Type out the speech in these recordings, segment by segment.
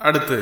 அடுத்து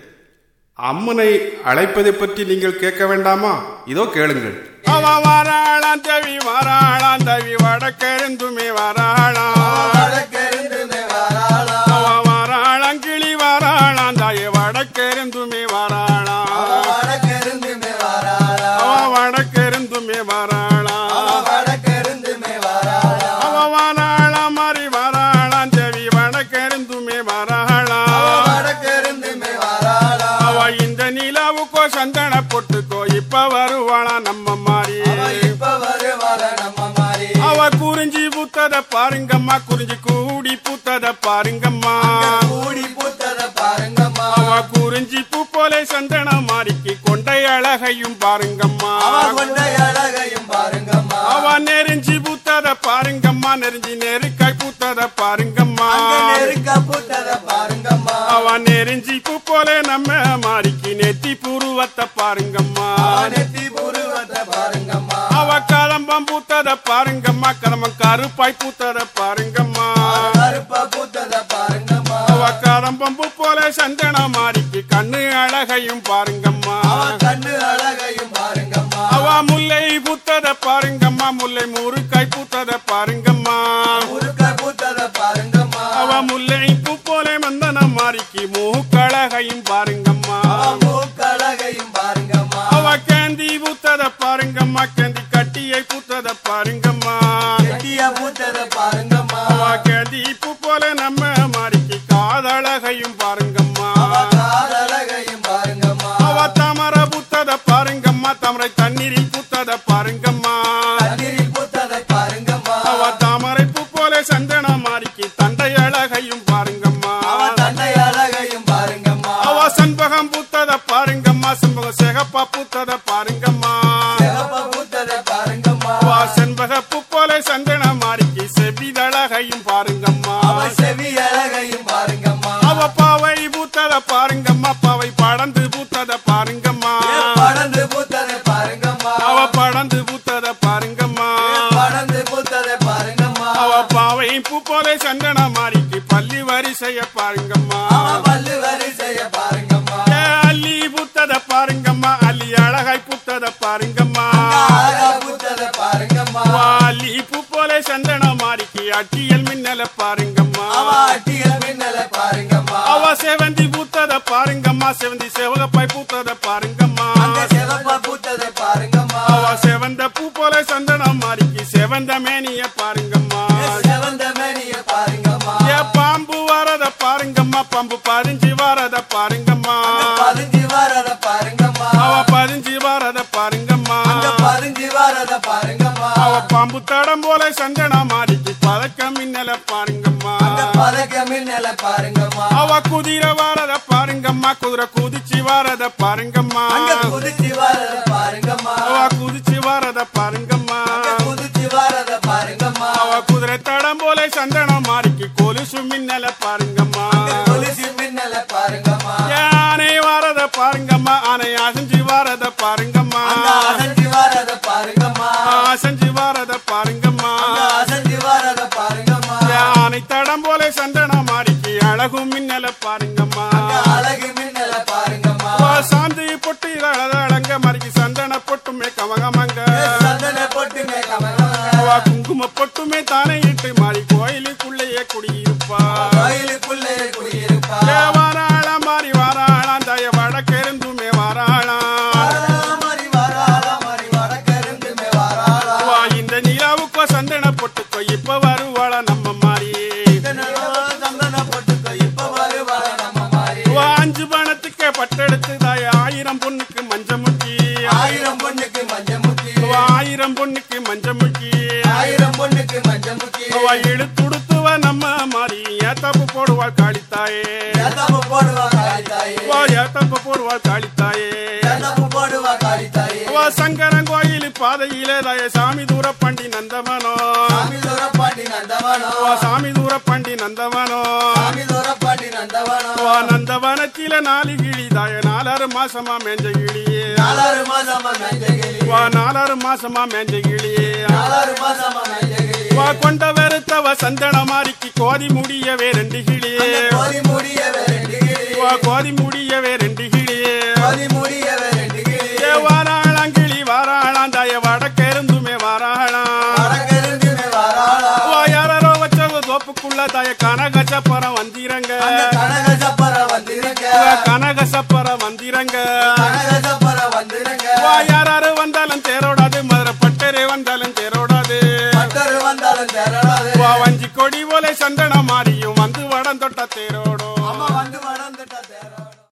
அம்மனை அழைப்பதை பற்றி நீங்கள் கேட்க வேண்டாமா இதோ கேளுங்கள் அவ வாராளாம் தேவி வாராளாம் தேவி வடக்கெருந்துமே வாராளாம் வடக்கெருந்துமே வாராளா அவ வாராளாம் கிளி வாராளாம் தாயே வடக்கெருந்துமே வாராளாம் வடக்கெருந்துமே வாராளா அவ வடக்கெருந்துமே வாராளாம் வடக்கெருந்துமே வாராளா அவ வாராளாம் மாறி வாராளாம் தேவி வடக்கெருந்துமே வாராளாம் வடக்கெருந்துமே வாராளா அவ இந்த நிலாவுக்கோ சந்தன பொட்டுக்கோ இப்ப வருவாளா நம்ம மாறி இப்ப வருவாள நம்ம மாறி அவ குறிஞ்சி பூத்தத பாருங்கம்மா குறிஞ்சி கூடி பூத்தத பாருங்கம்மா கூடி பூத்தத பாருங்கம்மா அவ குறிஞ்சி பூ போல சந்தன மாறிக்கு கொண்டை அழகையும் பாருங்கம்மா அவ கொண்ட அழகையும் பாருங்கம்மா அவ நெருஞ்சி பூத்தத பாருங்கம்மா நெருஞ்சி நெருக்காய் பூத்தத பாருங்கம்மா அங்க நெருக்க பூத்தத பாருங்கம்மா அவ நெருஞ்சி பூ போல நம்ம மாறிக்கு நெத்தி புருவத்தை பாருங்கம்மா நெத்தி புருவத்தை பாருங்கம்மா அவ கதம்பம் பூத்தத பாருங்கம்மா கதம்பம் கருப்பாய் பூத்தத பாருங்கம்மா கருப்பா பூத்தத பாருங்கம்மா அவ கதம்பம் பூ போல சந்தன மாறிக்கு கண்ணு அழகையும் பாருங்கம்மா அவ கண்ணு அழகையும் பாருங்கம்மா அவ முல்லை பூத்தத பாருங்கம்மா முல்லை முறுக்காய் பூத்தத பாருங்கம்மா முருக்க பூத்தத பாருங்கம்மா அவ முல்லை பூ போல மந்தன மாறிக்கு மூக்கழகையும் பாருங்கம்மா அவ மூக்கழகையும் பாருங்கம்மா அவ கேந்தி பூத்தத பாருங்கம்மா கேந்தி கட்டியை பூத்தத பாருங்கம்மா கெட்டிய பூத்தத பாருங்கம்மா அவ கேந்தி பூ போல நம்ம மாறிக்கு காதழகையும் பாருங்கம்மா அவ காதழகையும் பாருங்கம்மா அவ தாமர பூத்தத பாருங்கம்மா தாமரை தண்ணீரில் பூத்தத பாருங்கம்மா தண்ணீரில் பூத்ததை பாருங்கம்மா அவ தாமரை பூ போல சந்தன மாறிக்கு தண்டை அழகையும் பாருங்கம்மா அவ தன்னை அழகையும் பாருங்கம்மா அவ சண்பகம் பூத்தத பாருங்கம்மா சண்பகம் சிகப்பா பூத்தத பாருங்கம்மா சிகப்ப பூத்ததை பாருங்கம்மா அவ செண்பக பூ போல சந்தன மாறிக்கு செவிதழகையும் பாருங்கம்மா அவ செவி அழகையும் பாருங்கம்மா அவ பாவை பூத்தத பாருங்கம்மா பாவை படந்து பூத்தத பாருங்கம்மா படந்து பூத்ததை பாருங்கம்மா அவ படந்து பூத்தத பாருங்கம்மா படந்து பூத்ததை பாருங்கம்மா அவ பாவை பூ போல சந்தன மாறிக்கு பள்ளி வரிசைய பாருங்கம்மா அவ பல்லு வரிசைய பாருங்கம்மா ஏ, அள்ளி பூத்தத பாருங்கம்மா அள்ளி அழகாய் பூத்தத பாருங்கம்மா அழகா பூத்ததை பாருங்கம்மா வாலி பூ போல சந்தன மாறிக்கு அட்டியல் மின்னல பாருங்கம்மா அவ அட்டியல் மின்னலை பாருங்கம்மா அவ செவந்தி பூத்தத பாருங்கம்மா செவந்தி செவகப்பாய் பூத்தத பாருங்கம்மா அங்க சிவப்பா பூத்ததை பாருங்கம்மா அவ செவந்த பூ போல சந்தன மாறிக்கு செவந்த மேனிய பாருங்கம்மா செவந்த மேனிய பாருங்கம்மா ஏ பாம்பு வரத பாருங்கம்மா பாம்பு பதிஞ்சு வரத பாருங்கம்மா பதிஞ்சு வரத பாருங்கம்மா அவ பதிஞ்சு வரத பாருங்கம்மா அங்க பதிஞ்சு வரத பாருங்கம்மா அவ பாம்பு தடம் போல சந்தன மாறிக்கு பதக்கம் மின்னல பாருங்கம்மா அங்க பதக்க மின்னலை பாருங்கம்மா அவ குதிரை வரத பாருங்கம்மா குதிரை குதிச்சு வரத பாருங்கம்மா அங்க குதிச்சு வரத பாருங்கம்மா அவ குதிச்சு வரத பாருங்கம்மா அங்க குதிச்சு வரத பாருங்கம்மா அவ குதிரை தடம் போல சந்தனம் மாறிக்கு கொலுசு மின்னல பாருங்கம்மா அங்க கொலுசு மின்னலை பாருங்கம்மா யானை வரத பாருங்கம்மா ஆனை அசைஞ்சு வரத பாருங்கம்மா அங்க அசஞ்சு வரத பாருங்கம்மா அசைஞ்சு வரத பாருங்கம்மா அங்க அசஞ்சு வரத பாருங்கம்மா யானை தடம் போல சந்தனம் மாறிக்கு அழகு மின்னல பாருங்கம்மா அங்க அழகு மின்னலை பாருங்கம்மா அவ சாந்தி பொட்டு அழக மறிக்கு சந்தன பொட்டுமே கமகமங்க சந்தன போட்டுமே கமலங்க அவ குங்கும பொட்டுமே தானே இட்டு மாறி கோயிலுக்குள்ளேயே குடியிருப்பா கோயிலுக்குள்ளே குடியிருப்பா ஏ வாராளா மாறி வாராளாம் தய வடக்கெருந்துமே வாராளாம் மாறி வராளா மாறி வடக்கருந்துமே வராளா வா இந்த நிலாவுக்கோ சந்தன பொட்டுக்கோ இப்ப வருவாளா நம்ம மாறி சந்தன போட்டுக்கோ இப்ப வருவாள நம்ம மாறி வா அஞ்சு பணத்துக்கே பட்டெடுத்து தாய ஆயிரம் பொண்ணுக்கு மஞ்ச முக்கி ஆயிரம் பொண்ணுக்கு மஞ்ச முக்கி வா ஆயிரம் பொண்ணுக்கு மஞ்ச முக்கி ஆயிரம் பொண்ணுக்கு மஞ்ச முக்கி வா இழுத்துடுத்துவ நம்ம மாறி ஏத்தாப்பு போடுவாள் காளித்தாயே ஏத்தாப்பு போடுவா காளி தாயே வா ஏத்தாப்பு போடுவாள் காளித்தாயே ஏத்தாப்பு போடுவா காளி தாயே வா சங்கரன் கோயில் பாதையிலே தாய சாமி தூர பண்டி நந்தவனோ சாமி தூரப்பாண்டி நந்தவனோ வா சாமி தூர பண்டி நந்தவனோ சாமி தூரப்பாண்டி நந்தவனோ வா நந்தவனத்தில நாலு கிளி தாய நாலாறு மாசமா மேஞ்ச கிளியே நாலாறு மாசமா நஞ்சகிளி வா நாலாறு மாசமா மேஞ்ச கிளியே நாலாறு மாசமா நஞ்சகிளி வா கொண்ட வெறுத்தவ சந்தன மாறிக்கு கோதி முடியவே ரெண்டு கிளியே கோரி முடிய ரெண்டு கிளியே வா கோதி முடியவே ரெண்டு கிளியே கோதி முடியவே ரெண்டு கிளி ஏ வாராளாம் கிளி வாராளாம் தாய வடக்கெருந்துமே வாராளாம் வடக்கிருந்துமே வாராளா வா யாரோ வச்சது தோப்புக்குள்ள தாய கனக சப்பரம் வந்திரங்க அந்த கனக சப்பர வந்திருங்க வா கனக சப்பரம் வந்திரங்க கனக சப்பர வந்திருங்க வா யாராரு வந்தாலும் தேரோடாது மதுரை பட்டரே வந்தாலும் தேரோடாது பட்டர் வந்தாலும் தேரடாது வா வஞ்சி கொடி போல சந்தனம் மாறியும் வந்து வடம் தொட்ட தேரோடும் அம்மா வந்து வடம்